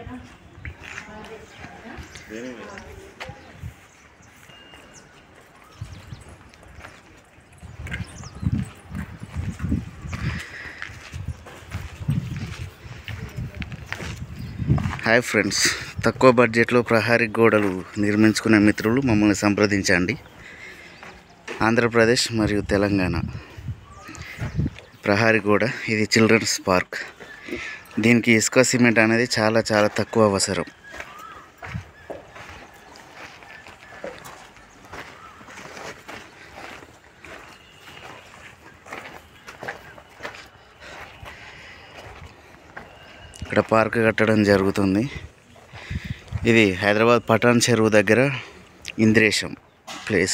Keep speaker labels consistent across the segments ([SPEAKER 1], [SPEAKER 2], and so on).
[SPEAKER 1] hi friends తక్కువ బడ్జెట్లో ప్రహారీ గోడలు నిర్మించుకునే మిత్రులు మమ్మల్ని సంప్రదించండి ఆంధ్రప్రదేశ్ మరియు తెలంగాణ ప్రహారీ గోడ ఇది చిల్డ్రన్స్ పార్క్ దీనికి ఇసుక సిమెంట్ అనేది చాలా చాలా తక్కువ అవసరం ఇక్కడ పార్క్ కట్టడం జరుగుతుంది ఇది హైదరాబాద్ పటాన్ చెరువు దగ్గర ఇంద్రేశం ప్లేస్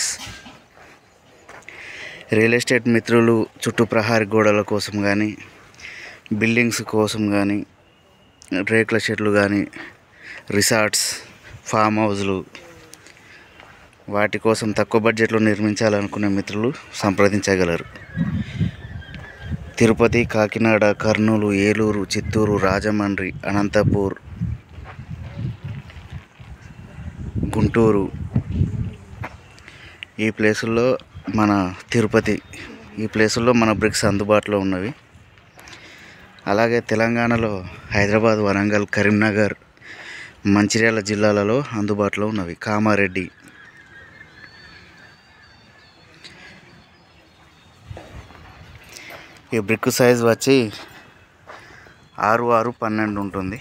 [SPEAKER 1] రియల్ ఎస్టేట్ మిత్రులు చుట్టూ ప్రహారీ గోడల కోసం కానీ బిల్డింగ్స్ కోసం కానీ రేకుల షెడ్లు కానీ రిసార్ట్స్ ఫామ్ హౌస్లు వాటి కోసం తక్కువ బడ్జెట్లో నిర్మించాలనుకునే మిత్రులు సంప్రదించగలరు తిరుపతి కాకినాడ కర్నూలు ఏలూరు చిత్తూరు రాజమండ్రి అనంతపూర్ గుంటూరు ఈ ప్లేసుల్లో మన తిరుపతి ఈ ప్లేసుల్లో మన బ్రిక్స్ అందుబాటులో ఉన్నవి అలాగే తెలంగాణలో హైదరాబాద్ వరంగల్ కరీంనగర్ మంచిర్యాల జిల్లాలలో అందుబాటులో ఉన్నవి కామారెడ్డి ఈ బ్రిక్ సైజ్ వచ్చి ఆరు ఆరు పన్నెండు ఉంటుంది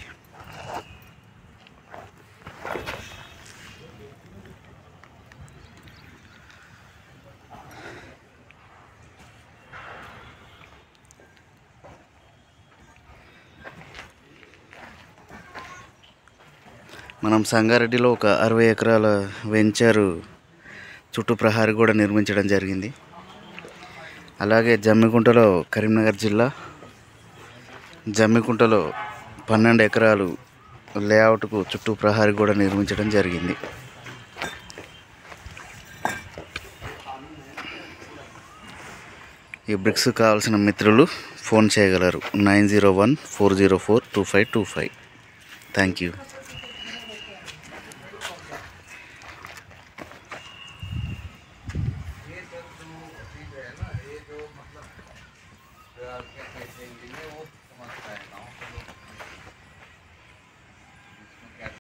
[SPEAKER 1] మనం సంగారెడ్డిలో ఒక అరవై ఎకరాల వెంచరు చుట్టూ ప్రహారీ కూడా నిర్మించడం జరిగింది అలాగే జమ్మికుంటలో కరీంనగర్ జిల్లా జమ్మికుంటలో పన్నెండు ఎకరాలు లేఅవుట్కు చుట్టూ ప్రహారీ కూడా నిర్మించడం జరిగింది ఈ బ్రిక్స్ కావాల్సిన మిత్రులు ఫోన్ చేయగలరు nine zero one four zero four two five two five thank you